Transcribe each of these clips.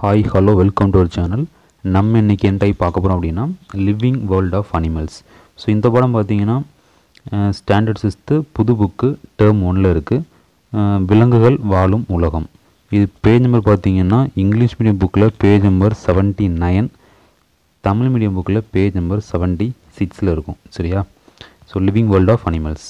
hi hello welcome to our channel நம்ம இன்னைக்கு என்ன டைப் பார்க்க போகிறோம் அப்படின்னா living world of animals so இந்த படம் பார்த்தீங்கன்னா ஸ்டாண்டர்ட் சிக்ஸ்த்து புது புக்கு டேர்ம் ஒன்றில் இருக்குது விலங்குகள் வாழும் உலகம் இது பேஜ் நம்பர் பார்த்தீங்கன்னா இங்கிலீஷ் மீடியம் புக்கில் page number seventy nine Tamil medium புக்கில் பேஜ் நம்பர் செவன்ட்டி சிக்ஸில் இருக்கும் சரியா so living world of animals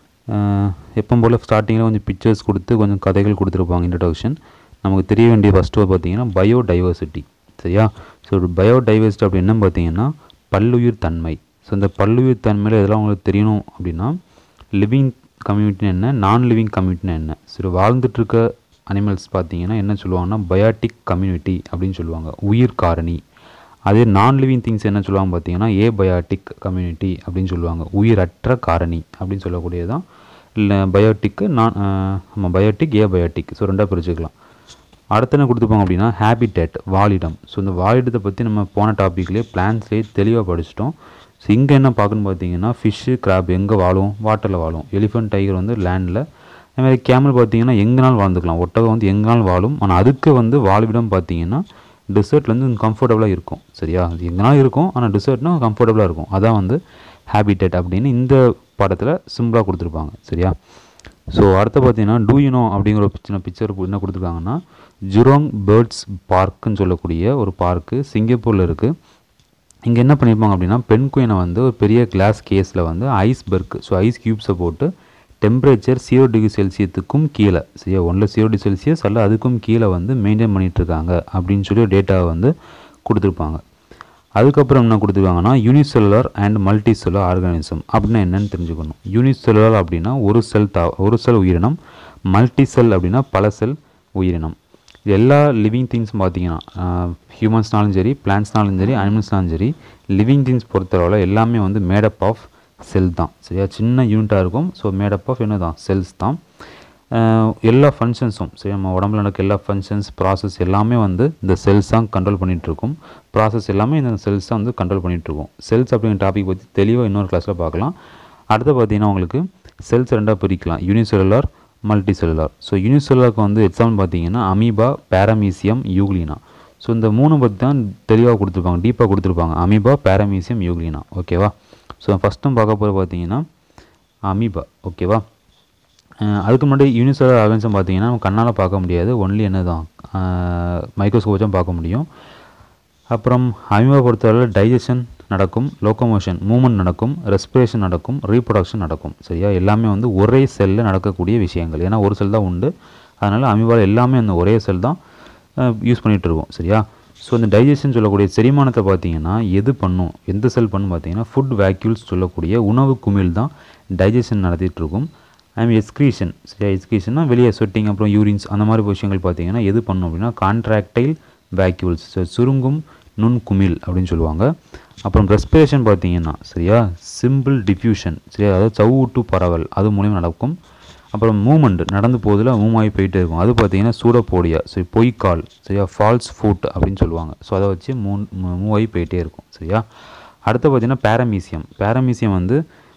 எப்போ போல் ஸ்டார்டிங்கில் கொஞ்சம் பிக்சர்ஸ் கொடுத்து கொஞ்சம் கதைகள் கொடுத்துருப்பாங்க இன்ட்ரடக்ஷன் நமக்கு தெரிய வேண்டிய ஃபஸ்ட்டு பார்த்தீங்கன்னா பயோடைவர்சிட்டி சரியா ஸோ பயோடைவர்சிட்டி அப்படி என்ன பார்த்தீங்கன்னா பல்லுயிர் தன்மை ஸோ இந்த பல்லுயிர் தன்மையில் இதெல்லாம் உங்களுக்கு தெரியணும் அப்படின்னா லிவிங் கம்யூனிட்டின்னு என்ன நான் லிவிங் கம்யூனிட்டின்னு என்ன சரி வாழ்ந்துட்டுருக்க அனிமல்ஸ் பார்த்தீங்கன்னா என்ன சொல்லுவாங்கன்னா பயாட்டிக் கம்யூனிட்டி அப்படின்னு சொல்லுவாங்க உயிர் காரணி அதே நான் லிவிங் திங்ஸ் என்ன சொல்லுவாங்க பார்த்தீங்கன்னா ஏ பயாட்டிக் கம்யூனிட்டி அப்படின்னு சொல்லுவாங்க உயிரற்ற காரணி அப்படின்னு சொல்லக்கூடியதான் இல்லை பயோட்டிக்கு நான் நம்ம பயோட்டிக் ஏ பயோட்டிக் ஸோ ரெண்டாக பிரிச்சுக்கலாம் அடுத்து என்ன கொடுத்துருப்பாங்க அப்படின்னா ஹேபிடேட் வாழிடம் ஸோ இந்த வாழிடத்தை பற்றி நம்ம போன டாப்பிக்லேயே பிளான்ஸ்லேயே தெளிவாக படிச்சிட்டோம் ஸோ இங்கே என்ன பார்க்கணுன்னு பார்த்தீங்கன்னா ஃபிஷ்ஷு கிராப் எங்கே வாழும் வாட்டரில் வாழும் எலிஃபென்ட் டைகர் வந்து லேண்டில் அதுமாதிரி கேமல் பார்த்தீங்கன்னா எங்கேனாலும் வாழ்ந்துக்கலாம் ஒட்டகம் வந்து எங்கேனாலும் வாழும் ஆனால் அதுக்கு வந்து வாழ்விடம் பார்த்தீங்கன்னா டிசர்ட்லேருந்து கம்ஃபர்டபுளாக இருக்கும் சரியா அது எங்கேனாலும் இருக்கும் ஆனால் டிசர்ட்னா கம்ஃபர்டபுளாக இருக்கும் அதான் வந்து ஹேபிடேட் அப்படின்னு இந்த படத்தில் சிம்பிளாக கொடுத்துருப்பாங்க சரியா ஸோ அடுத்து பார்த்தீங்கன்னா டூயினோ அப்படிங்கிற ஒரு சின்ன பிக்சர் என்ன கொடுத்துருக்காங்கன்னா ஜுரோங் பேர்ட்ஸ் பார்க்குன்னு சொல்லக்கூடிய ஒரு பார்க்கு சிங்கப்பூரில் இருக்குது இங்கே என்ன பண்ணியிருப்பாங்க அப்படின்னா பெண் குயினை வந்து ஒரு பெரிய கிளாஸ் கேஸில் வந்து ஐஸ் பெர்க் ஸோ ஐஸ் க்யூப்ஸை போட்டு டெம்பரேச்சர் ஜீரோ டிகிரி செல்சியத்துக்கும் கீழே சரியா ஒன்றில் ஜீரோ டிகிரி செல்சியஸ் அல்ல அதுக்கும் கீழே வந்து மெயின்டைன் பண்ணிகிட்ருக்காங்க அப்படின்னு சொல்லி டேட்டாவை வந்து கொடுத்துருப்பாங்க அதுக்கப்புறம் என்ன கொடுத்துருக்காங்கன்னா unicellular and multicellular organism அப்படின்னா என்னன்னு தெரிஞ்சுக்கணும் யூனிசெல்லுலர் அப்படின்னா ஒரு செல் தா ஒரு செல் உயிரினம் மல்டி செல் அப்படின்னா பல செல் உயிரினம் எல்லா லிவிங் திங்ஸ் பார்த்தீங்கன்னா ஹியூமன்ஸ்னாலும் சரி பிளான்ஸ்னாலும் சரி அனிமல்ஸ்னாலும் சரி லிவிங் திங்ஸ் பொறுத்தளவில் எல்லாமே வந்து மேடப் ஆஃப் செல் தான் சரியா சின்ன யூனிட்டாக இருக்கும் ஸோ மேடப் ஆஃப் என்ன தான் செல்ஸ் தான் எல்லா ஃபங்க்ஷன்ஸும் சரி நம்ம உடம்புல நடக்க எல்லா ஃபங்க்ஷன்ஸ் ப்ராசஸ் எல்லாமே வந்து இந்த செல்ஸ் தான் கண்ட்ரோல் பண்ணிகிட்ருக்கும் ப்ராசஸ் எல்லாமே இந்த செல்ஸ் தான் வந்து கண்ட்ரோல் பண்ணிகிட்ருக்கும் செல்ஸ் அப்படிங்கிற டாபிக் பற்றி தெளிவாக இன்னொரு கிளாஸில் பார்க்கலாம் அடுத்து பார்த்தீங்கன்னா உங்களுக்கு செல்ஸ் ரெண்டாக பிரிக்கலாம் யூனிசெல்லுலார் மல்டி செல்லுலார் ஸோ யூனிசெல்லுலாருக்கு வந்து எக்ஸாம்பிள் பார்த்தீங்கன்னா அமீபா பேரமீசியம் யூக்லினா ஸோ இந்த மூணு பற்றி தான் தெளிவாக கொடுத்துருப்பாங்க டீப்பாக கொடுத்துருப்பாங்க அமீபா பேரமீசியம் யூக்லினா ஓகேவா ஸோ ஃபஸ்ட்டும் பார்க்க போகிற பார்த்தீங்கன்னா அமீபா ஓகேவா அதுக்கு முன்னாடி யூனிசெல்லுலர் ஆர்கனிசம் பார்த்தீங்கன்னா நம்ம கண்ணால் பார்க்க முடியாது ஒன்லி என்ன தான் மைக்ரோஸ்கோப் தான் பார்க்க முடியும் அப்புறம் அமீபா பொறுத்தவரை டைஜஷன் நடக்கும் லோக்கோமோஷன் மூமெண்ட் நடக்கும் ரெஸ்பிரேஷன் நடக்கும் ரீப்ரொடக்ஷன் நடக்கும் சரியா எல்லாமே வந்து ஒரே செல்லில் நடக்கக்கூடிய விஷயங்கள் ஏன்னா ஒரு செல் தான் உண்டு அதனால் அமீபாவில் எல்லாமே அந்த ஒரே செல் தான் யூஸ் பண்ணிகிட்டு இருக்கோம் சரியா ஸோ இந்த டைஜஷன் சொல்லக்கூடிய செரிமானத்தை பார்த்தீங்கன்னா எது பண்ணும் எந்த செல் பண்ணும் பார்த்தீங்கன்னா ஃபுட் வேக்யூல்ஸ் சொல்லக்கூடிய உணவு குமிழ் தான் டைஜஷன் நடத்திட்டு இருக்கும் ஐம் எஸ்க்ரீஷன் சரியா எஸ்க்ரீஷன்னா வெளியே ஸ்வெட்டிங் அப்புறம் யூரின்ஸ் அந்த மாதிரி விஷயங்கள் பார்த்தீங்கன்னா எது பண்ணும் அப்படின்னா கான்ட்ராக்டைல் வேக்யூல்ஸ் ஸோ சுருங்கும் நுண் குமிழ் அப்படின்னு சொல்லுவாங்க அப்புறம் ரெஸ்பிரேஷன் பார்த்தீங்கன்னா சரியா சிம்பிள் டிஃப்யூஷன் சரியா அதாவது சவுட்டு பரவல் அது மூலியம் நடக்கும் அப்புறம் மூமெண்ட் நடந்து போதில் மூவ் ஆகி போயிட்டே இருக்கும் அது பார்த்தீங்கன்னா சூடப்போடியா சரி பொய்க்கால் சரியா ஃபால்ஸ் ஃபுட் அப்படின்னு சொல்லுவாங்க ஸோ அதை வச்சு மூ மூவ் ஆகி போயிட்டே இருக்கும் சரியா அடுத்து பார்த்தீங்கன்னா பேரமீசியம் பேரமீசியம் வந்து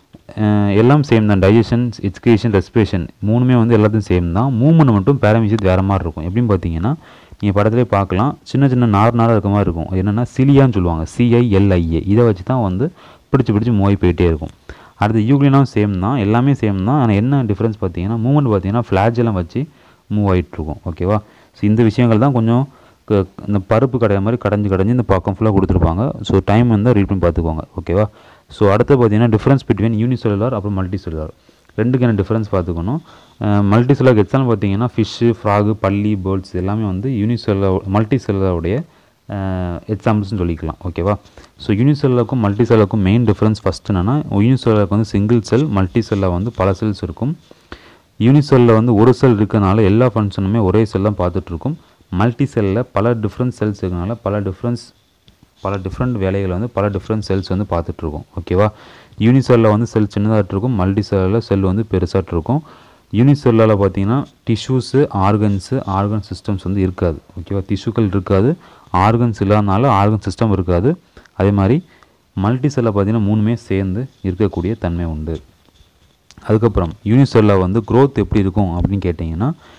எல்லாம் சேம் தான் டைஜஷன் எஜுகேஷன் ரெஸ்பிரேஷன் மூணுமே வந்து எல்லாத்தையும் சேம் தான் மூவ்மெண்ட் மட்டும் பேரமீசியத்து வேறு மாதிரி இருக்கும் எப்படின்னு பார்த்தீங்கன்னா நீங்கள் படத்துலேயே பார்க்கலாம் சின்ன சின்ன நார் நாராக இருக்க மாதிரி இருக்கும் என்னென்னா சிலியான்னு சொல்லுவாங்க சிஐஎல்ஐஏ இதை வச்சு தான் வந்து பிடிச்சி பிடிச்சி மூவ் போயிட்டே இருக்கும் அடுத்து யூக்லினாவும் சேம் தான் எல்லாமே சேம் தான் ஆனால் என்ன டிஃப்ரென்ஸ் பார்த்தீங்கன்னா மூவ்மெண்ட் பார்த்தீங்கன்னா ஃப்ளாஜெல்லாம் வச்சு மூவ் ஆகிட்டுருக்கும் ஓகேவா ஸோ இந்த விஷயங்கள் தான் கொஞ்சம் இந்த பருப்பு கடையை மாதிரி கடைஞ்சி கடைஞ்சி இந்த பக்கம் ஃபுல்லாக கொடுத்துருப்பாங்க ஸோ டைம் வந்து ரீட் பண்ணி பார்த்துக்கோங்க ஓகேவா ஸோ அடுத்து பார்த்தீங்கன்னா டிஃப்ரென்ஸ் பிட்வீன் யூனிசெல்லுலார் அப்புறம் மல்டி செல்லுலார் ரெண்டுக்கு என்ன டிஃப்ரென்ஸ் பார்த்துக்கணும் மல்டி செல்லுலார் எக்ஸாம்பிள் பார்த்தீங்கன்னா ஃபிஷ்ஷு ஃப்ராகு பள்ளி பேர்ட்ஸ் எல்லாமே வந்து யூனிசெல்லுலர் மல்டி செல்லுலருடைய எக்ஸாம்பிள்ஸ்னு சொல்லிக்கலாம் ஓகேவா ஸோ யூனிசெல்லுக்கும் மல்டி செல்லுக்கும் மெயின் டிஃப்ரென்ஸ் ஃபஸ்ட் என்னென்னா யூனிசெல்லுக்கு வந்து சிங்கிள் செல் மல்டி செல்லில் வந்து பல செல்ஸ் இருக்கும் யூனிசெல்லில் வந்து ஒரு செல் இருக்கனால எல்லா ஃபங்க்ஷனுமே ஒரே செல் தான் பார்த்துட்ருக்கும் மல்டி செல்லில் பல டிஃப்ரெண்ட் செல்ஸ் இருக்கனால பல டிஃப்ரென்ஸ் பல டிஃப்ரெண்ட் வேலைகளை வந்து பல டிஃப்ரெண்ட் செல்ஸ் வந்து பார்த்துட்ருக்கோம் ஓகேவா யூனிசெல்லில் வந்து செல் சின்னதாக இருக்கும் மல்டி செல்லில் செல் வந்து பெருசாக இருக்கும் யூனிசெல்லால் பார்த்தீங்கன்னா டிஷ்யூஸு ஆர்கன்ஸு ஆர்கன் சிஸ்டம்ஸ் வந்து இருக்காது ஓகேவா டிஷ்யூக்கள் இருக்காது ஆர்கன்ஸ் இல்லாதனால ஆர்கன் சிஸ்டம் இருக்காது அதே மாதிரி மல்டி செல்லில் பார்த்தீங்கன்னா மூணுமே சேர்ந்து இருக்கக்கூடிய தன்மை உண்டு அதுக்கப்புறம் யூனிசெல்லில் வந்து க்ரோத் எப்படி இருக்கும் அப்படின்னு கேட்டிங்கன்னா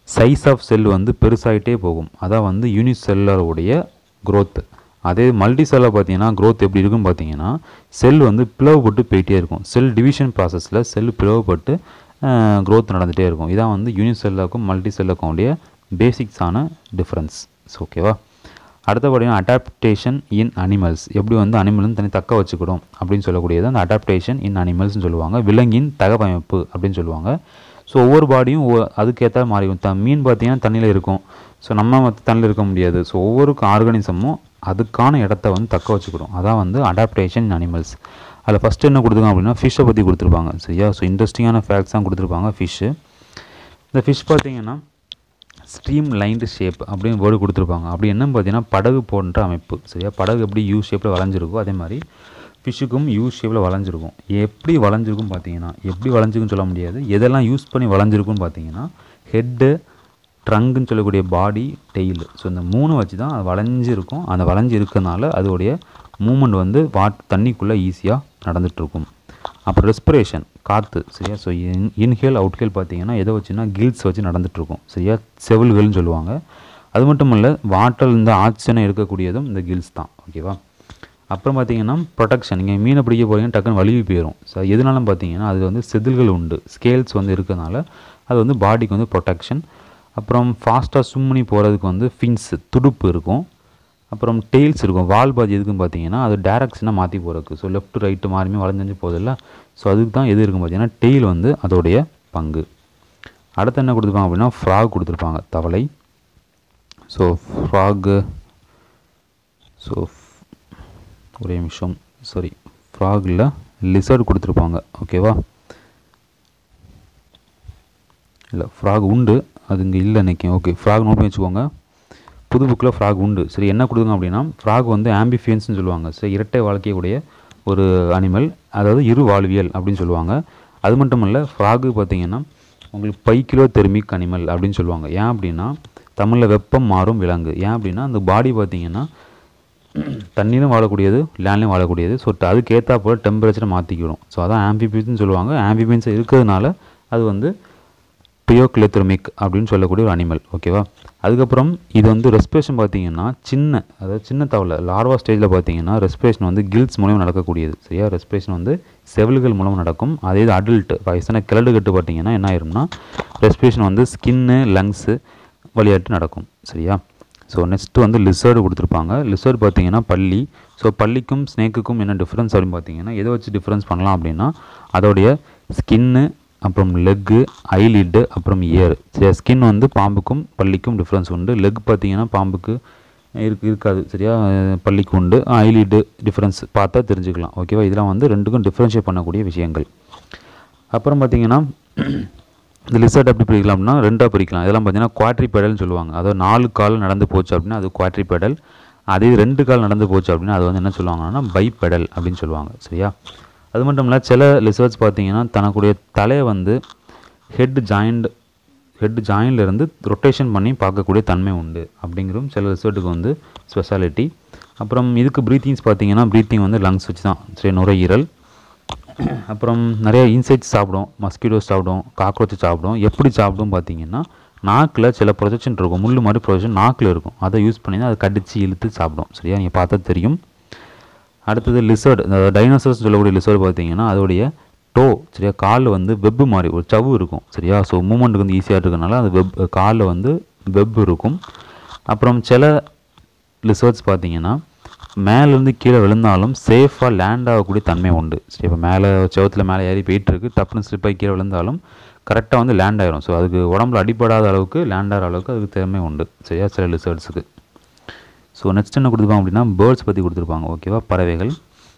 சைஸ் ஆஃப் செல் வந்து பெருசாகிட்டே போகும் அதான் வந்து யூனிசெல்லருடைய growth அதே மல்டி செல்லில் பார்த்தீங்கன்னா growth எப்படி இருக்குன்னு பார்த்தீங்கன்னா செல் வந்து பிளவுபட்டு போயிட்டே இருக்கும் செல் டிவிஷன் ப்ராசஸில் செல் பிளவுபட்டு growth நடந்துகிட்டே இருக்கும் இதான் வந்து யூனிசெல்லுக்கும் மல்டி செல்லுக்கும் உடைய பேசிக்ஸான டிஃப்ரென்ஸ் ஓகேவா அடுத்தபடியாக அடாப்டேஷன் இன் அனிமல்ஸ் எப்படி வந்து அனிமல் வந்து தனி தக்க வச்சுக்கிடும் அப்படின்னு சொல்லக்கூடியது அந்த அடாப்டேஷன் இன் அனிமல்ஸ்னு சொல்லுவாங்க விலங்கின் தகவமைப்பு அப்படின்னு சொல்லுவாங்க ஸோ ஒவ்வொரு பாடியும் அதுக்கேற்ற மாறி இருக்கும் த மீன் பார்த்தீங்கன்னா தண்ணியில் இருக்கும் ஸோ நம்ம மற்ற தண்ணியில் இருக்க முடியாது ஸோ ஒவ்வொரு ஆர்கானிசமும் அதுக்கான இடத்த வந்து தக்க வச்சுக்கிடும் அதான் வந்து அடாப்டேஷன் இன் அனிமல்ஸ் அதில் ஃபஸ்ட்டு என்ன கொடுத்துருக்காங்க அப்படின்னா ஃபிஷ்ஷை பற்றி கொடுத்துருப்பாங்க சரியா ஸோ இன்ட்ரெஸ்டிங்கான ஃபேக்ட்ஸ் தான் கொடுத்துருப்பாங்க ஃபிஷ்ஷு இந்த ஃபிஷ் பார்த்தீங்கன்னா ஸ்ட்ரீம் லைன்டு ஷேப் அப்படின்னு வேர்டு கொடுத்துருப்பாங்க அப்படி என்னன்னு பார்த்தீங்கன்னா படகு போன்ற அமைப்பு சரியா படகு எப்படி யூ ஷேப்பில் வளைஞ்சிருக்கோ அதே மாதிரி ஃபிஷ்ஷுக்கும் யூ ஷேப்பில் வளைஞ்சிருக்கும் எப்படி வளைஞ்சிருக்கும் பார்த்தீங்கன்னா எப்படி வளைஞ்சிருக்குன்னு சொல்ல முடியாது எதெல்லாம் யூஸ் பண்ணி வளைஞ்சிருக்குன்னு பார்த்தீங்கன்னா ஹெட்டு ட்ரங்குன்னு சொல்லக்கூடிய பாடி டெய்லு ஸோ இந்த மூணு வச்சு தான் அது வளைஞ்சிருக்கும் அந்த வளைஞ்சு இருக்கறனால அதோடைய மூமெண்ட் வந்து வாட் தண்ணிக்குள்ளே ஈஸியாக நடந்துகிட்ருக்கும் அப்புறம் ரெஸ்பிரேஷன் காற்று சரியா ஸோ இன் இன்ஹேல் அவுட்ஹேல் பார்த்தீங்கன்னா எதை வச்சுன்னா கில்ஸ் வச்சு நடந்துகிட்ருக்கும் சரியா செவில்கள்னு சொல்லுவாங்க அது மட்டும் இல்லை வாட்டர் இந்த ஆக்சிஜனை இருக்கக்கூடியதும் இந்த கில்ஸ் தான் ஓகேவா அப்புறம் பார்த்தீங்கன்னா ப்ரொடெக்ஷன் நீங்கள் மீனை பிடிக்க போகிறீங்கன்னா டக்குன்னு வலிவு போயிடும் ஸோ எதனாலும் பார்த்தீங்கன்னா அது வந்து செதில்கள் உண்டு ஸ்கேல்ஸ் வந்து இருக்கறனால அது வந்து பாடிக்கு வந்து ப்ரொடெக்ஷன் அப்புறம் ஃபாஸ்ட்டாக ஸ்விம் பண்ணி போகிறதுக்கு வந்து ஃபின்ஸ் துடுப்பு இருக்கும் அப்புறம் டெய்ல்ஸ் இருக்கும் வால் பாதி எதுக்குன்னு பார்த்தீங்கன்னா அது டேரக்ஷனாக மாற்றி போகிறதுக்கு ஸோ லெஃப்ட் ரைட்டு மாறிமே வளைஞ்சு போதில்ல ஸோ அதுக்கு தான் எது இருக்கும் பார்த்தீங்கன்னா டெய்ல் வந்து அதோடைய பங்கு அடுத்து என்ன கொடுத்துருப்பாங்க அப்படின்னா ஃப்ராக் கொடுத்துருப்பாங்க தவளை ஸோ ஃப்ராகு ஸோ ஒரே நிமிஷம் சாரி ஃப்ராகில் லிசர்ட் கொடுத்துருப்பாங்க ஓகேவா இல்லை ஃப்ராக் உண்டு அது இங்கே இல்லை நினைக்கும் ஓகே ஃப்ராக் நோட் பண்ணி வச்சுக்கோங்க புது புக்கில் ஃப்ராக் உண்டு சரி என்ன கொடுங்க அப்படின்னா ஃப்ராக் வந்து ஆம்பிஃபியன்ஸ்னு சொல்லுவாங்க சரி இரட்டை வாழ்க்கையுடைய ஒரு அனிமல் அதாவது இரு வாழ்வியல் அப்படின்னு சொல்லுவாங்க அது மட்டும் இல்லை ஃப்ராகு பார்த்தீங்கன்னா உங்களுக்கு பை கிலோ தெர்மிக் அனிமல் அப்படின்னு சொல்லுவாங்க ஏன் அப்படின்னா தமிழில் வெப்பம் மாறும் விலங்கு ஏன் அப்படின்னா அந்த பாடி பார்த்தீங்கன்னா தண்ணியிலும் வாழக்கூடியது லேண்ட்லையும் வாழக்கூடியது ஸோ அதுக்கு ஏற்றா போல் டெம்பரேச்சரை மாற்றிக்கிடும் ஸோ அதான் ஆம்பிபியன்ஸ்னு சொல்லுவாங்க ஆம்பிபியன்ஸ் இருக்கிறதுனால அது வந்து பியோக்லெத்ரோமிக் அப்படின்னு சொல்லக்கூடிய ஒரு அனிமல் ஓகேவா அதுக்கப்புறம் இது வந்து ரெஸ்பிரேஷன் பார்த்தீங்கன்னா சின்ன அதாவது சின்ன தவளை லார்வா ஸ்டேஜில் பார்த்தீங்கன்னா ரெஸ்பிரேஷன் வந்து கில்ஸ் மூலியம் நடக்கக்கூடியது சரியா ரெஸ்பிரேஷன் வந்து செவில்கள் மூலம் நடக்கும் அதே இது அடல்ட் வயசான கிளடு கட்டு பார்த்தீங்கன்னா என்ன ஆயிரும்னா ரெஸ்பிரேஷன் வந்து ஸ்கின்னு லங்ஸு வழியாட்டு நடக்கும் சரியா ஸோ நெக்ஸ்ட்டு வந்து லிசர்டு கொடுத்துருப்பாங்க லிசர்டு பார்த்தீங்கன்னா பள்ளி ஸோ பள்ளிக்கும் ஸ்னேக்குக்கும் என்ன டிஃப்ரென்ஸ் அப்படின்னு பார்த்தீங்கன்னா எதை வச்சு டிஃப்ரென்ஸ் பண்ணலாம் அப்படின்னா அதோடைய ஸ்கின்னு அப்புறம் லெக்கு ஐலிட்டு அப்புறம் இயர் சரியா ஸ்கின் வந்து பாம்புக்கும் பள்ளிக்கும் டிஃப்ரென்ஸ் உண்டு லெக் பார்த்தீங்கன்னா பாம்புக்கு இருக்கு இருக்காது சரியா அஹ் பள்ளிக்கு உண்டு ஐலிட்டு டிஃப்ரென்ஸ் பார்த்தா தெரிஞ்சுக்கலாம் ஓகேவா இதெல்லாம் வந்து ரெண்டுக்கும் டிஃப்ரென்ஷியேட் பண்ணக்கூடிய விஷயங்கள் அப்புறம் பார்த்தீங்கன்னா இந்த லிசர்ட் எப்படி பிரிக்கலாம் அப்படின்னா ரெண்டாக பிரிக்கலாம் இதெல்லாம் பார்த்தீங்கன்னா குவாட்ரி பெடல்னு சொல்லுவாங்க அதாவது நாலு கால் நடந்து போச்சு அப்படின்னா அது குவாட்ரி பெடல் அதே ரெண்டு கால் நடந்து போச்சு அப்படின்னா அது வந்து என்ன சொல்லுவாங்கன்னா பை பெடல் அப்படின்னு சொல்லுவாங்க சரியா அது மட்டும் இல்லை சில லிசர்ட்ஸ் பார்த்தீங்கன்னா தனக்குடைய தலையை வந்து ஹெட் ஜாயிண்ட் ஹெட் இருந்து ரொட்டேஷன் பண்ணி பார்க்கக்கூடிய தன்மை உண்டு அப்படிங்கிறதும் சில ரிசர்ட்டுக்கு வந்து ஸ்பெஷாலிட்டி அப்புறம் இதுக்கு ப்ரீத்திங்ஸ் பார்த்தீங்கன்னா ப்ரீத்திங் வந்து லங்ஸ் வச்சு தான் சரி நுரையீரல் அப்புறம் நிறைய இன்செக்ட்ஸ் சாப்பிடும் மஸ்கிட்டோஸ் சாப்பிடும் காக்ரோச் சாப்பிடும் எப்படி சாப்பிடும் பார்த்தீங்கன்னா நாக்கில் சில ப்ரொஜெக்ஷன் இருக்கும் முள் மாதிரி ப்ரொஜெக்ஷன் நாக்கில் இருக்கும் அதை யூஸ் பண்ணி தான் அதை கடித்து இழுத்து சாப்பிடும் சரியா நீங்கள் பார்த்தா தெரியும் அடுத்தது லிசர்ட் இந்த டைனோசர்ஸ் சொல்லக்கூடிய லிசர்ட் பார்த்தீங்கன்னா அதோடைய டோ சரியா காலில் வந்து வெப்பு மாதிரி ஒரு சவ்வு இருக்கும் சரியா ஸோ மூமெண்ட்டுக்கு வந்து ஈஸியாக இருக்கனால அது வெப் காலில் வந்து வெப் இருக்கும் அப்புறம் சில லிசர்ட்ஸ் பார்த்தீங்கன்னா மேலேருந்து கீழே விழுந்தாலும் சேஃபாக லேண்ட் ஆகக்கூடிய தன்மை உண்டு சரி இப்போ மேலே செவத்தில் மேலே ஏறி போயிட்டு இருக்கு டப்புன்னு ஸ்லிப் ஆகி கீழே விழுந்தாலும் கரெக்டாக வந்து லேண்ட் ஆயிரும் ஸோ அதுக்கு உடம்புல அடிபடாத அளவுக்கு லேண்ட் ஆகிற அளவுக்கு அதுக்கு திறமை உண்டு சரியா சில லிசர்ட்ஸுக்கு ஸோ நெக்ஸ்ட் என்ன கொடுத்துருப்பாங்க அப்படின்னா பேர்ட்ஸ் பற்றி கொடுத்துருப்பாங்க ஓகேவா பறவைகள்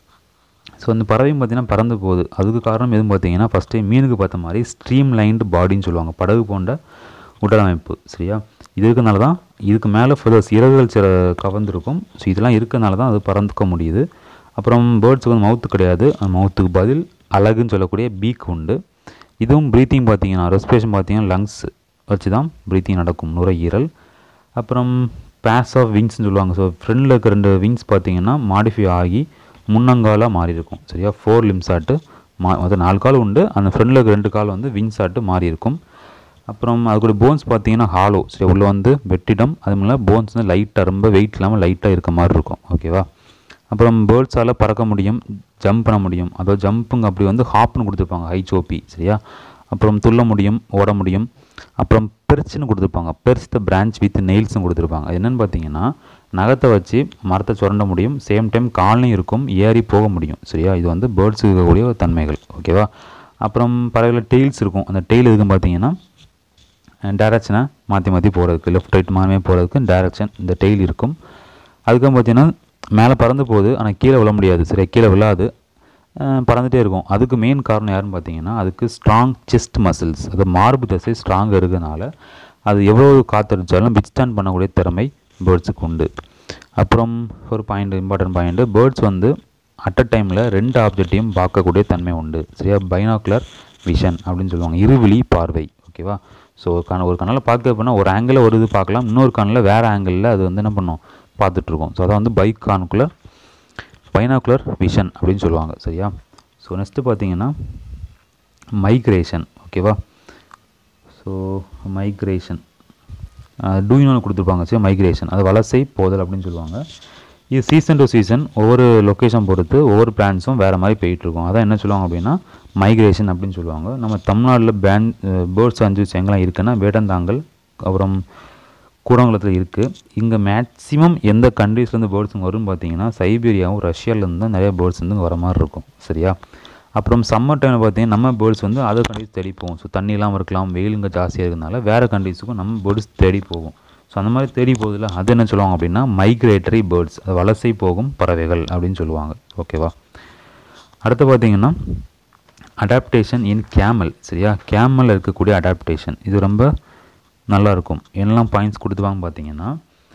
ஸோ அந்த பறவையும் பார்த்தீங்கன்னா பறந்து போகுது அதுக்கு காரணம் எதுவும் பார்த்தீங்கன்னா ஃபஸ்ட்டு மீனுக்கு பார்த்த மாதிரி ஸ்ட்ரீம் லைன்டு பாடின்னு சொல்லுவாங்க படகு போன்ற உடலமைப்பு சரியா இது இருக்கனால தான் இதுக்கு மேலே ஃபெதர்ஸ் இறகுகள் சில கவர்ந்துருக்கும் ஸோ இதெல்லாம் இருக்கனால தான் அது பறந்துக்க முடியுது அப்புறம் பேர்ட்ஸுக்கு வந்து மவுத்து கிடையாது அந்த மவுத்துக்கு பதில் அழகுன்னு சொல்லக்கூடிய பீக் உண்டு இதுவும் ப்ரீத்திங் பார்த்தீங்கன்னா ரெஸ்பிரேஷன் பார்த்தீங்கன்னா லங்ஸ் வச்சு தான் ப்ரீத்திங் நடக்கும் நுரையீரல் அப்புறம் பேஸ் ஆஃப் விங்ஸ்னு சொல்லுவாங்க ஸோ ஃப்ரண்டில் இருக்க ரெண்டு விங்ஸ் பார்த்தீங்கன்னா மாடிஃபை ஆகி முன்னங்காலாக மாறி இருக்கும் சரியா ஃபோர் லிம்ஸ் ஆட்டு மா அது நாலு கால் உண்டு அந்த ஃப்ரண்டில் இருக்க ரெண்டு கால் வந்து விங்ஸ் ஆட்டு மாறி இருக்கும் அப்புறம் அதுக்கூட போன்ஸ் பார்த்தீங்கன்னா ஹாலோ சரி உள்ள வந்து வெற்றிடம் அது மேலே போன்ஸ் வந்து லைட்டாக ரொம்ப வெயிட் இல்லாமல் லைட்டாக இருக்க மாதிரி இருக்கும் ஓகேவா அப்புறம் பேர்ட்ஸால் பறக்க முடியும் ஜம்ப் பண்ண முடியும் அதாவது ஜம்ப்புங்க அப்படி வந்து ஹாப்னு கொடுத்துருப்பாங்க ஹைச்சோபி சரியா அப்புறம் துள்ள முடியும் ஓட முடியும் அப்புறம் பெர்ச்னு கொடுத்துருப்பாங்க பெர்ச் த பிரான்ச் வித் நெயில்ஸ்னு கொடுத்துருப்பாங்க அது என்னென்னு பார்த்தீங்கன்னா நகத்தை வச்சு மரத்தை சுரண்ட முடியும் சேம் டைம் கால்லையும் இருக்கும் ஏறி போக முடியும் சரியா இது வந்து பேர்ட்ஸுக்கு இருக்கக்கூடிய ஒரு தன்மைகள் ஓகேவா அப்புறம் பறவைகள் டெய்ல்ஸ் இருக்கும் அந்த டெய்ல் எதுக்குன்னு பார்த்தீங்கன்னா டேரக்ஷனை மாற்றி மாற்றி போகிறதுக்கு லெஃப்ட் ரைட் மாறமே போகிறதுக்கு டேரக்ஷன் இந்த டெய்ல் இருக்கும் அதுக்கப்புறம் பார்த்தீங்கன்னா மேலே பறந்து போகுது ஆனால் கீழே விழ முடியாது சரியா கீழே விழாது அஹ் பறந்துட்டே இருக்கும் அதுக்கு மெயின் காரணம் யாருன்னு பார்த்தீங்கன்னா அதுக்கு ஸ்ட்ராங் செஸ்ட் மசில்ஸ் அது மார்பு தசை ஸ்ட்ராங்காக இருக்கிறதுனால அது எவ்வளோ காத்தடிச்சாலும் வித்ஸ்டாண்ட் பண்ணக்கூடிய திறமை பேர்ட்ஸுக்கு உண்டு அப்புறம் ஒரு பாயிண்ட் இம்பார்ட்டன்ட் பாயிண்ட் பேர்ட்ஸ் வந்து அட் அ டைமில் ரெண்டு ஆப்ஜெக்டையும் பார்க்கக்கூடிய தன்மை உண்டு சரியா பைனாக்குலர் விஷன் அப்படின்னு சொல்லுவாங்க இருவிழி பார்வை ஓகேவா ஸோ ஒரு கண ஒரு கண்ணில் பார்க்க அப்படின்னா ஒரு ஆங்கிளில் ஒரு இது பார்க்கலாம் இன்னொரு கண்ணில் வேறு ஆங்கிளில் அது வந்து என்ன பண்ணும் பார்த்துட்ருக்கோம் ஸோ அதை வந்து பைக் கானுக்குள்ளே பைனாக்குலர் விஷன் அப்படின்னு சொல்லுவாங்க சரியா ஸோ நெக்ஸ்ட்டு பார்த்தீங்கன்னா மைக்ரேஷன் ஓகேவா ஸோ மைக்ரேஷன் டூயினு கொடுத்துருப்பாங்க சரி மைக்ரேஷன் அது வலசை போதல் அப்படின்னு சொல்லுவாங்க இது சீசன் டு சீசன் ஒவ்வொரு லொக்கேஷன் பொறுத்து ஒவ்வொரு பிளான்ஸும் வேறு மாதிரி போயிட்டுருக்கும் அதான் என்ன சொல்லுவாங்க அப்படின்னா மைக்ரேஷன் அப்படின்னு சொல்லுவாங்க நம்ம தமிழ்நாட்டில் பேண்ட் பேர்ட்ஸ் அஞ்சு எங்கெல்லாம் இருக்குன்னா வேடந்தாங்கல் அப்புறம் கூடங்குளத்தில் இருக்குது இங்கே மேக்ஸிமம் எந்த கண்ட்ரீஸ்லேருந்து பேர்ட்ஸ் இங்கே வரும்னு பார்த்தீங்கன்னா சைபீரியாவும் ரஷ்யாவிலேருந்து தான் நிறைய பேர்ட்ஸ் வந்து இங்கே வர மாதிரி இருக்கும் சரியா அப்புறம் சம்மர் டைமில் பார்த்தீங்கன்னா நம்ம பேர்ட்ஸ் வந்து அதர் கண்ட்ரிஸ் தேடி போகும் ஸோ தண்ணி இல்லாமல் இருக்கலாம் வெயில் இங்கே ஜாஸ்தியாக இருக்கிறதுனால வேறு கண்ட்ரிஸுக்கும் நம்ம பேர்ட்ஸ் தேடி போகும் ஸோ அந்த மாதிரி தேடி போகுதுல அது என்ன சொல்லுவாங்க அப்படின்னா மைக்ரேட்டரி பேர்ட்ஸ் அது வலசை போகும் பறவைகள் அப்படின்னு சொல்லுவாங்க ஓகேவா அடுத்து பார்த்தீங்கன்னா அடாப்டேஷன் இன் கேமல் சரியா கேமல் இருக்கக்கூடிய அடாப்டேஷன் இது ரொம்ப நல்லா இருக்கும் என்னெல்லாம் பாயிண்ட்ஸ் கொடுத்துவாங்க பார்த்தீங்கன்னா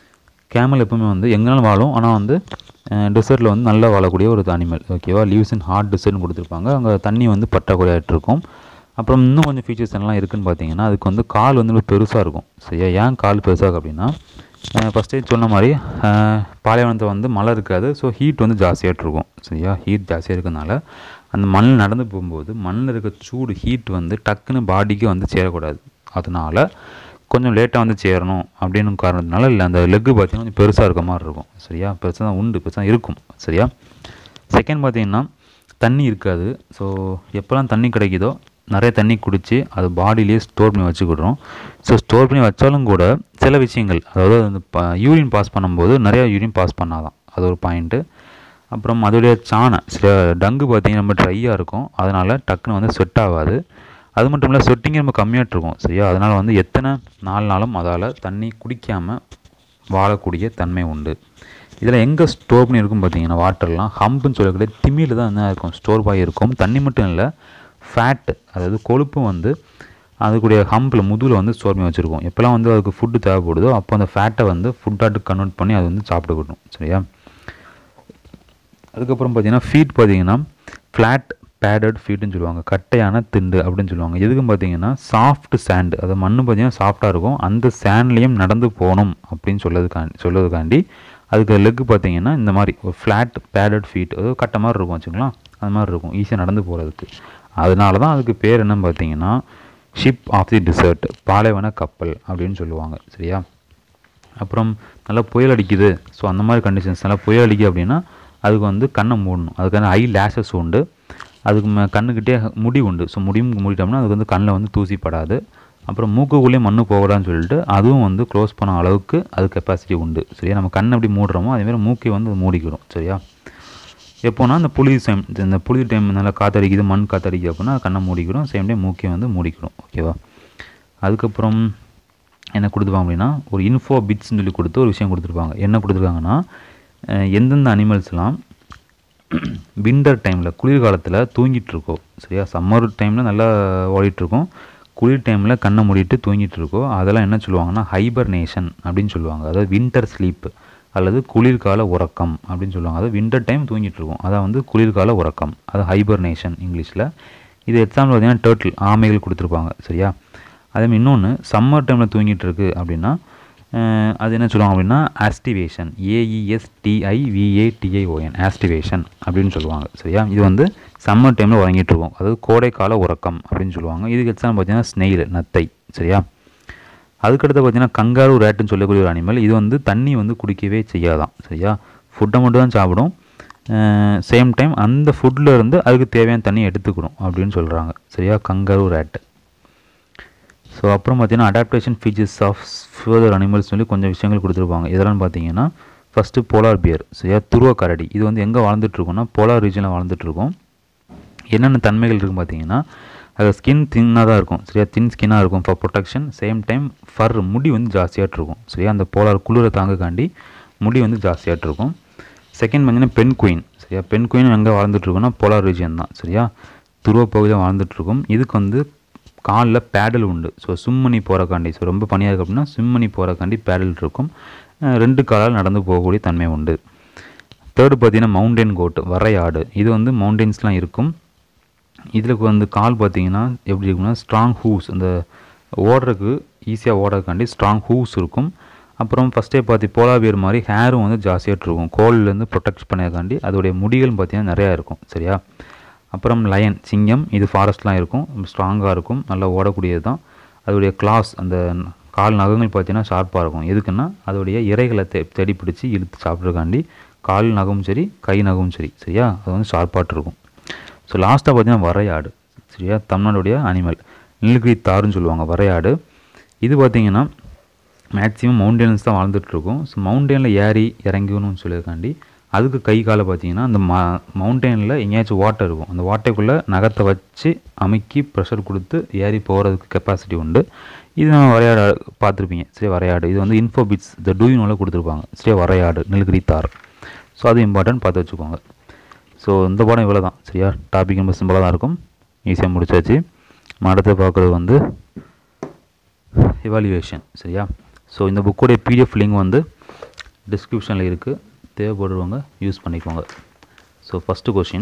கேமல் எப்பவுமே வந்து எங்கேனாலும் வாழும் ஆனால் வந்து டெசர்ட்டில் வந்து நல்லா வாழக்கூடிய ஒரு அனிமல் ஓகேவா லீவ்ஸ் இன் ஹார்ட் டெசர்ட்னு கொடுத்துருப்பாங்க அங்கே தண்ணி வந்து பற்றாக்குறையாയിട്ട് இருக்கும் அப்புறம் இன்னும் கொஞ்சம் ஃபீச்சர்ஸ் எல்லாம் இருக்குன்னு பார்த்தீங்கன்னா அதுக்கு வந்து கால் வந்து பெருசாக இருக்கும் சரியா ஏன் கால் பெருசாக இருக்கு அப்படின்னா ஃபஸ்ட்டே சொன்ன மாதிரி அஹ், பாலைவனத்தை வந்து மழை இருக்காது ஸோ ஹீட் வந்து ஜாஸ்தியாகிட்டு இருக்கும் சரியா ஹீட் ஜாஸ்தியாக இருக்கறனால அந்த மண் நடந்து போகும்போது மண்ணில் இருக்க சூடு ஹீட் வந்து டக்குன்னு பாடிக்கு வந்து சேரக்கூடாது அதனால கொஞ்சம் லேட்டாக வந்து சேரணும் அப்படின்னு காரணத்தினால இல்லை அந்த லெக்கு பார்த்தீங்கன்னா கொஞ்சம் பெருசாக இருக்க மாதிரி இருக்கும் சரியா பெருசாக தான் உண்டு பெருசாக தான் இருக்கும் சரியா செகண்ட் பார்த்தீங்கன்னா தண்ணி இருக்காது ஸோ எப்போல்லாம் தண்ணி கிடைக்குதோ நிறைய தண்ணி குடித்து அது பாடியிலேயே ஸ்டோர் பண்ணி வச்சுக்கிடுறோம் ஸோ ஸ்டோர் பண்ணி வச்சாலும் கூட சில விஷயங்கள் அதாவது அந்த யூரின் பாஸ் பண்ணும்போது நிறையா யூரின் பாஸ் பண்ணாதான் அது ஒரு பாயிண்ட்டு அப்புறம் அதோடைய சாணம் சில டங்கு பார்த்தீங்கன்னா ரொம்ப ட்ரையாக இருக்கும் அதனால் டக்குன்னு வந்து ஸ்வெட் ஆகாது அது மட்டும் இல்லை ஸ்வெட்டிங் ரொம்ப கம்மியாகிட்டு இருக்கும் சரியா அதனால் வந்து எத்தனை நாள்னாலும் அதால் தண்ணி குடிக்காமல் வாழக்கூடிய தன்மை உண்டு இதில் எங்கே ஸ்டோர் பண்ணி இருக்கும் பார்த்தீங்கன்னா வாட்டர்லாம் ஹம்புன்னு சொல்லக்கூடிய திமியில் தான் என்ன இருக்கும் ஸ்டோர் ஆகி இருக்கும் தண்ணி மட்டும் இல்லை ஃபேட்டு அதாவது கொழுப்பும் வந்து அதுக்குடைய ஹம்பில் முதுகில் வந்து ஸ்டோர் பண்ணி வச்சுருக்கோம் எப்போல்லாம் வந்து அதுக்கு ஃபுட்டு தேவைப்படுதோ அப்போ அந்த ஃபேட்டை வந்து ஃபுட்டாட்டு கன்வெர்ட் பண்ணி அது வந்து சாப்பிட்டுக்கட்டும் சரியா அதுக்கப்புறம் பார்த்தீங்கன்னா ஃபீட் பார்த்தீங்கன்னா ஃப்ளாட் பேடட் ஃபீட்டுன்னு சொல்லுவாங்க கட்டையான திண்டு அப்படின்னு சொல்லுவாங்க எதுக்கும் பார்த்தீங்கன்னா சாஃப்ட் சாண்ட் அது மண் பார்த்தீங்கன்னா சாஃப்டாக இருக்கும் அந்த சாண்ட்லேயும் நடந்து போகணும் அப்படின்னு சொல்லதுக்காண்டி சொல்லதுக்காண்டி அதுக்கு லெக் பார்த்தீங்கன்னா இந்த மாதிரி ஒரு ஃப்ளாட் பேடட் ஃபீட் அதாவது கட்டை மாதிரி இருக்கும் வச்சுக்கலாம் அது மாதிரி இருக்கும் ஈஸியாக நடந்து போகிறதுக்கு அதனால தான் அதுக்கு பேர் என்னன்னு பார்த்தீங்கன்னா ஷிப் ஆஃப் தி டிசர்ட் பாலைவன கப்பல் அப்படின்னு சொல்லுவாங்க சரியா அப்புறம் நல்லா புயல் அடிக்குது ஸோ அந்த மாதிரி கண்டிஷன்ஸ் நல்லா புயல் அடிக்குது அப்படின்னா அதுக்கு வந்து கண்ணை மூடணும் அதுக்கான ஐ லேஷஸ் உண்டு அதுக்கு ம கண்ணுக்கிட்டே முடி உண்டு ஸோ முடியும் மூடிட்டோம்னா அதுக்கு வந்து கண்ணில் வந்து தூசி படாது அப்புறம் மூக்குக்குள்ளேயே மண்ணு போகலான்னு சொல்லிட்டு அதுவும் வந்து க்ளோஸ் பண்ண அளவுக்கு அது கெப்பாசிட்டி உண்டு சரியா நம்ம கண்ணை எப்படி மூடுறோமோ அதேமாதிரி மூக்கை வந்து அது மூடிக்கிறோம் சரியா எப்போனா அந்த புளி டைம் இந்த புளி டைம் நல்லா காத்தடிக்குது மண் காத்தடிக்குது அப்படின்னா கண்ணை மூடிக்கிறோம் சேம் டைம் மூக்கையும் வந்து மூடிக்கிறோம் ஓகேவா அதுக்கப்புறம் என்ன கொடுத்துருப்பாங்க அப்படின்னா ஒரு இன்ஃபோ பிட்ஸ்னு சொல்லி கொடுத்து ஒரு விஷயம் கொடுத்துருப்பாங்க என்ன கொடுத்துருக்காங்கன்னா அஹ் எந்தெந்த அனிமல்ஸ்லாம் விண்டர் டைமில் குளிர்காலத்தில் தூங்கிட்டு இருக்கோம் சரியா சம்மர் டைமில் நல்லா ஓடிட்டு இருக்கும் குளிர் டைமில் கண்ணை மூடிட்டு தூங்கிட்டு இருக்கோம் அதெல்லாம் என்ன சொல்லுவாங்கன்னா ஹைபர்னேஷன் அப்படின்னு சொல்லுவாங்க அதாவது வின்டர் ஸ்லீப் அல்லது குளிர்கால உறக்கம் அப்படின்னு சொல்லுவாங்க அதாவது வின்டர் டைம் தூங்கிட்டு இருக்கும் அதான் வந்து குளிர்கால உறக்கம் அது ஹைபர்னேஷன் இங்கிலீஷில் இது எக்ஸாம்பிள் பார்த்தீங்கன்னா டேர்ட்டில் ஆமைகள் கொடுத்துருப்பாங்க சரியா அதே மாதிரி இன்னொன்று சம்மர் டைமில் தூங்கிட்டு இருக்கு அப்படின்னா அஹ், அது என்ன சொல்லுவாங்க அப்படின்னா ஆஸ்டிவேஷன் ஏஇஎஸ்டிஐவிஏடிஐஓஎன் ஆஸ்டிவேஷன் அப்படின்னு சொல்லுவாங்க சரியா இது வந்து சம்மர் டைமில் உறங்கிட்டு இருக்கும் அதாவது கோடைக்கால உறக்கம் அப்படின்னு சொல்லுவாங்க இதுக்கு எக்ஸாம்பிள் பார்த்தீங்கன்னா ஸ்னெயில் நத்தை சரியா அதுக்கடுத்து பார்த்தீங்கன்னா கங்காரு ரேட்டுன்னு சொல்லக்கூடிய ஒரு அனிமல் இது வந்து தண்ணி வந்து குடிக்கவே செய்யாதான் சரியா ஃபுட்டை மட்டும் தான் சாப்பிடும் சேம் டைம் அந்த ஃபுட்டில் இருந்து அதுக்கு தேவையான தண்ணி எடுத்துக்கணும் அப்படின்னு சொல்கிறாங்க சரியா கங்காரு ரேட்டு ஸோ அப்புறம் பார்த்தீங்கன்னா adaptation features of further animals சொல்லி கொஞ்சம் விஷயங்கள் கொடுத்துருப்பாங்க இதெல்லாம் பார்த்தீங்கன்னா ஃபஸ்ட்டு போலார் பியர் சரியா துருவ கரடி இது வந்து எங்கே வாழ்ந்துட்டுருக்கோம்னா போலார் ரீஜனில் வாழ்ந்துட்டுருக்கோம் என்னென்ன தன்மைகள் இருக்குன்னு பார்த்தீங்கன்னா அது ஸ்கின் தின்னாக தான் இருக்கும் சரியா தின் ஸ்கின்னாக இருக்கும் for protection same time fur முடி வந்து ஜாஸ்தியாகிட்டு இருக்கும் சரியா அந்த போலார் குளிரை தாங்கக்காண்டி முடி வந்து ஜாஸ்தியாகிட்டு இருக்கும் செகண்ட் பார்த்தீங்கன்னா பெண் குயின் சரியா பெண் குயின் எங்கே வாழ்ந்துட்டுருக்கோம்னா போலார் ரீஜன் தான் சரியா துருவ பகுதியில் வாழ்ந்துட்டுருக்கும் இதுக்கு வந்து காலில் பேடல் உண்டு ஸோ சும்மணி போகிறக்காண்டி ஸோ ரொம்ப பனியாக இருக்குது அப்படின்னா சும்மணி போகிறக்காண்டி பேடல் இருக்கும் அஹ் ரெண்டு காலால் நடந்து போகக்கூடிய தன்மை உண்டு தேர்டு பார்த்தீங்கன்னா மவுண்டன் கோட் வரையாடு இது வந்து மவுண்டென்ஸ்லாம் இருக்கும் இதில் வந்து கால் பார்த்தீங்கன்னா எப்படி இருக்கும்னா ஸ்ட்ராங் ஹூஸ் அந்த ஓடுறதுக்கு ஈஸியாக ஓடுறதுக்காண்டி ஸ்ட்ராங் ஹூஸ் இருக்கும் அப்புறம் ஃபஸ்ட்டே பார்த்து போலாபியர் மாதிரி ஹேரும் வந்து ஜாஸ்தியாகிட்டு இருக்கும் கோல்ட்லேருந்து ப்ரொடெக்ட் பண்ணதுக்காண்டி அதோடைய முடிகள் பார்த்தீங்கன்னா நிறையா இருக்கும் சரியா அப்புறம் லயன் சிங்கம் இது ஃபாரஸ்ட்லாம் இருக்கும் ஸ்ட்ராங்காக இருக்கும் நல்லா ஓடக்கூடியது தான் அதோடைய கிளாஸ் அந்த கால் நகங்கள் பார்த்தீங்கன்னா ஷார்ப்பாக இருக்கும் எதுக்குன்னா அதோடைய இறைகளை தே தேடி பிடிச்சி இழுத்து சாப்பிட்றதுக்காண்டி கால் நகமும் சரி கை நகமும் சரி சரியா அது வந்து ஷார்ப்பாட்டு இருக்கும் ஸோ லாஸ்ட்டாக பார்த்தீங்கன்னா வரையாடு சரியா தமிழ்நாடுடைய அனிமல் நீலகிரி தாருன்னு சொல்லுவாங்க வரையாடு இது பார்த்தீங்கன்னா மேக்ஸிமம் மவுண்டெயின்ஸ் தான் வாழ்ந்துட்டு இருக்கும் ஸோ மவுண்டெயினில் ஏறி இறங்கணும்னு சொல்லியிருக்காண்டி அதுக்கு கை காலை பார்த்தீங்கன்னா அந்த ம மவுண்டெயினில் எங்கேயாச்சும் வாட்டர் இருக்கும் அந்த வாட்டைக்குள்ளே நகத்தை வச்சு அமுக்கி ப்ரெஷர் கொடுத்து ஏறி போகிறதுக்கு கெப்பாசிட்டி உண்டு இது நம்ம வரையாடு பார்த்துருப்பீங்க சரி வரையாடு இது வந்து இன்ஃபோபிட்ஸ் இந்த டூயினோல கொடுத்துருப்பாங்க சரி வரையாடு நீலகிரி தார் ஸோ அது இம்பார்ட்டன்ட் பார்த்து வச்சுக்கோங்க ஸோ இந்த படம் இவ்வளோ தான் சரியா டாபிக் ரொம்ப சிம்பிளாக தான் இருக்கும் ஈஸியாக முடிச்சாச்சு நம்ம அடுத்து பார்க்குறது வந்து எவாலுவேஷன் சரியா ஸோ இந்த புக்கோடைய பிடிஎஃப் லிங்க் வந்து டிஸ்கிரிப்ஷனில் இருக்குது தேவைப்படுறவங்க யூஸ் பண்ணிக்கோங்க so first question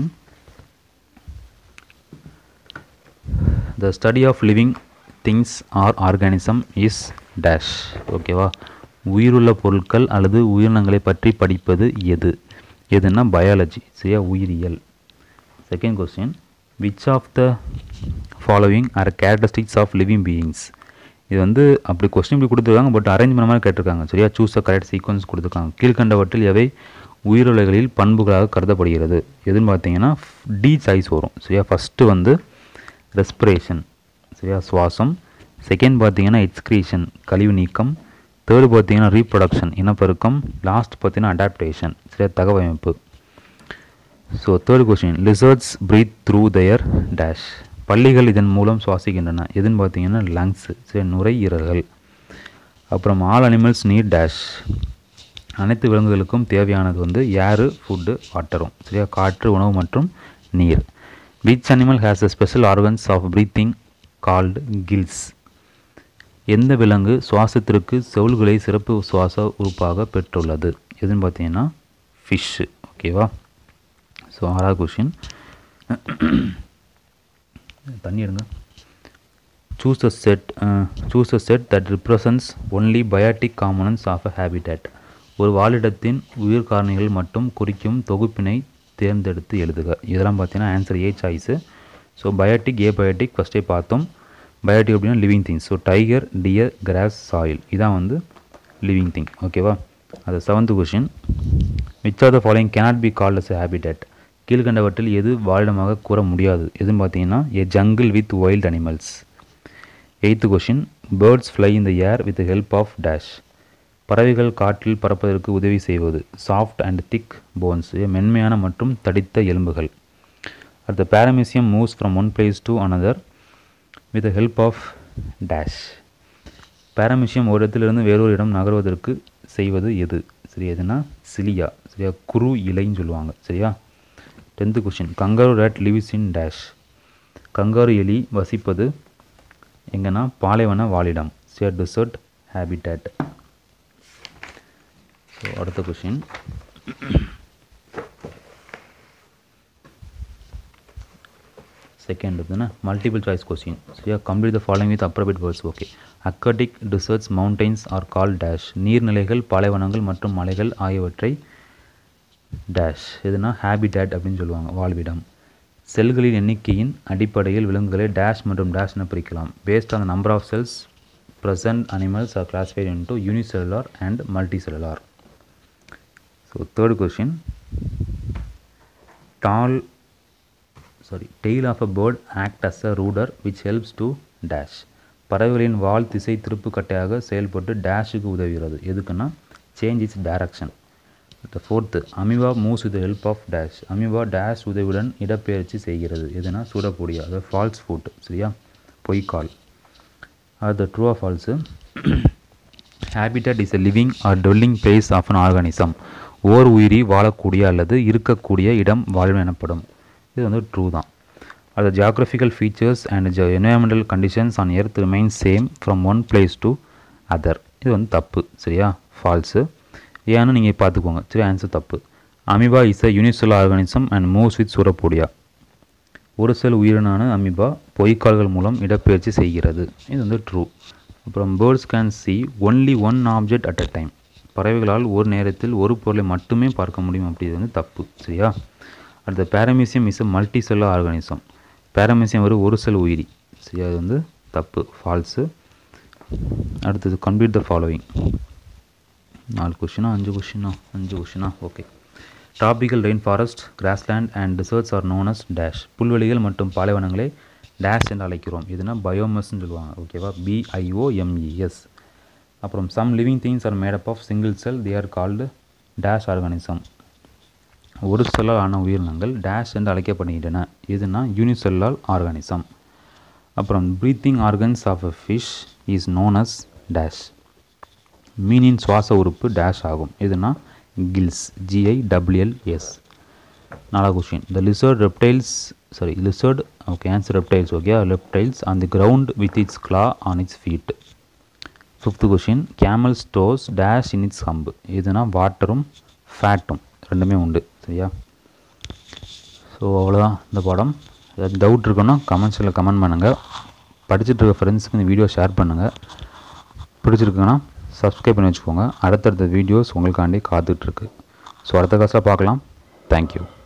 the study of living things or organism is dash ஓகேவா உயிருள்ள பொருட்கள் அல்லது உயிரினங்களை பற்றி படிப்பது எது எதுன்னா பயாலஜி சரியா உயிரியல் second question which of the following are characteristics of living beings இது வந்து அப்படி கொஸ்டின் இப்படி கொடுத்துருக்காங்க பட் அரேஞ்ச் பண்ண மாதிரி கேட்டிருக்காங்க சரியா சூஸ் அ கரெக்ட் சீக்வன்ஸ் கொடுத்துருக்காங்க கீழ்கண்டவற்றில் எவை உயிருலைகளில் பண்புகளாக கருதப்படுகிறது எதுன்னு பார்த்தீங்கன்னா டி சாய்ஸ் வரும் சரியா ஃபஸ்ட்டு வந்து ரெஸ்பிரேஷன் சரியா சுவாசம் செகண்ட் பார்த்தீங்கன்னா எக்ஸ்கிரீஷன் கழிவு நீக்கம் தேர்டு பார்த்தீங்கன்னா ரீப்ரொடக்ஷன் இனப்பெருக்கம் லாஸ்ட் பார்த்தீங்கன்னா அடாப்டேஷன் சரியா தகவமைப்பு so third question lizards breathe through their dash பள்ளிகள் இதன் மூலம் சுவாசிக்கின்றன எதுன்னு பார்த்தீங்கன்னா லங்ஸ் சரி நுரையீரல்கள் அப்புறம் ஆல் அனிமல்ஸ் நீட் டேஷ் அனைத்து விலங்குகளுக்கும் தேவையானது வந்து ஏரு ஃபுட்டு வாட்டரும் சரியா காற்று உணவு மற்றும் நீர் which animal has a special organs of breathing called gills எந்த விலங்கு சுவாசத்திற்கு செவுள்களை சிறப்பு சுவாச உறுப்பாக பெற்றுள்ளது எதுன்னு பார்த்தீங்கன்னா ஃபிஷ்ஷு ஓகேவா ஸோ ஆறாவது கொஷின் தண்ணி எடுங்க choose a set choose a set that represents only biotic components of a habitat ஒரு வாழிடத்தின் உயிர் காரணிகள் மட்டும் குறிக்கும் தொகுப்பினை தேர்ந்தெடுத்து எழுதுக இதெல்லாம் பார்த்தீங்கன்னா answer A choice so biotic A biotic ஃபஸ்ட்டே பார்த்தோம் பயோட்டிக் அப்படின்னா living things so tiger deer grass soil இதான் வந்து லிவிங் திங் ஓகேவா அது seventh question which are the following cannot be called as habitat கீழ்கண்டவற்றில் எது வாழிடமாக கூற முடியாது எதுன்னு பார்த்தீங்கன்னா A jungle with wild animals eighth question birds fly in the air with help of dash பறவைகள் காற்றில் பறப்பதற்கு உதவி செய்வது சாஃப்ட் அண்ட் திக் போன்ஸ் மென்மையான மற்றும் தடித்த எலும்புகள் அடுத்த paramecium moves from one place to another with help of dash paramecium ஒரு இடத்திலிருந்து வேறொரு இடம் நகர்வதற்கு செய்வது எது சரி எதுனா சிலியா சரியா குரு இலைன்னு சொல்லுவாங்க சரியா tenth question kangaroo rat lives in dash kangaroo எலி வசிப்பது எங்கன்னா பாலைவன வாழிடம் சியர் டிசர்ட் ஹேபிடேட் ஸோ அடுத்த கொஷின் செகண்ட் இதுனா மல்டிபிள் சாய்ஸ் கொஸ்டின் சரியா complete the following with appropriate words okay aquatic deserts mountains are call dash நீர்நிலைகள் பாலைவனங்கள் மற்றும் மலைகள் ஆகியவற்றை டேஷ் எதுனா ஹேபிடேட் அப்படின்னு சொல்லுவாங்க வாழ்விடம் செல்களின் எண்ணிக்கையின் அடிப்படையில் விலங்குகளை டேஷ் மற்றும் டேஷ் என பிரிக்கலாம் based on the number of cells present animals are classified into unicellular and multicellular so third question tall sorry tail of a bird act as a rudder which helps to dash பறவைகளின் வால் திசை திருப்புக்கட்டையாக செயல்பட்டு டேஷுக்கு உதவுகிறது எதுக்குன்னா change its direction the fourth amoeba moves with help of dash amoeba dash உதவியுடன் இடப்பெயர்ச்சி செய்கிறது எதுனா சுடக்கூடிய அதாவது ஃபால்ஸ் ஃபுட் சரியா பொய்க்கால் அது true of false habitat is a living or dwelling place of an organism or உயிரி வாழக்கூடிய அல்லது இருக்கக்கூடிய இடம் வாழ்வு எனப்படும் இது வந்து ட்ரூ தான் அது geographical features and environmental conditions on earth remain same from one place to other இது வந்து தப்பு சரியா ஃபால்ஸு ஏன்னு நீங்கள் பார்த்துக்கோங்க சரி ஆன்சர் தப்பு amoeba is a unicell organism and moves with pseudopodia ஒரு செல் உயிரினான அமிபா பொய்க்கால்கள் மூலம் இடப்பெயர்ச்சி செய்கிறது இது வந்து ட்ரூ அப்புறம் birds can see only one object at a time பறவைகளால் ஒரு நேரத்தில் ஒரு பொருளை மட்டுமே பார்க்க முடியும் அப்படி இது வந்து தப்பு சரியா அடுத்த paramecium is a multicellular organism paramecium ஒரு ஒரு செல் உயிரி சரியா அது வந்து தப்பு ஃபால்ஸு அடுத்தது கம்ப்ளீட் த ஃபாலோவிங் நாலு கொஷினா அஞ்சு கொஷினா அஞ்சு கொஷினா okay tropical rain forest grassland and deserts are known as dash புல்வெளிகள் மற்றும் பாலைவனங்களை டேஷ் என்று அழைக்கிறோம் இதுனா பயோமஸ்ன்னு சொல்லுவாங்க ஓகேவா பிஐஓஎம்இஎஸ் அப்புறம் some living things are made up of single cell they are called dash organism ஒரு செல்லால் ஆன உயிரினங்கள் டேஷ் என்று அழைக்கப்படுகின்றன இதுனா யூனிசெல்லால் ஆர்கானிசம் அப்புறம் breathing organs of a fish is known as dash மீனின் சுவாச உறுப்பு டேஷ் ஆகும் இதுனா கில்ஸ் ஜிஐ டபிள்யூஎல்எஸ் நாலா question the lizard reptiles sorry lizard okay answer reptiles okay reptiles on the ground with its claw on its feet fifth question camel stores dash in its hump இதுனா வாட்டரும் ஃபேட்டும் ரெண்டுமே உண்டு சரியா so அவ்வளோதான் இந்த பாடம் ஏதாவது டவுட் இருக்குன்னா கமெண்ட்ஸில் கமெண்ட் பண்ணுங்கள் படிச்சுட்டு இருக்க ஃப்ரெண்ட்ஸுக்கு இந்த வீடியோ ஷேர் பண்ணுங்கள் பிடிச்சிருக்குன்னா சப்ஸ்கிரைப் பண்ணி வச்சுக்கோங்க அடுத்தடுத்த வீடியோஸ் உங்களுக்காண்டி காத்துட்ருக்கு ஸோ அடுத்த கிளாஸில் பார்க்கலாம் தேங்க்யூ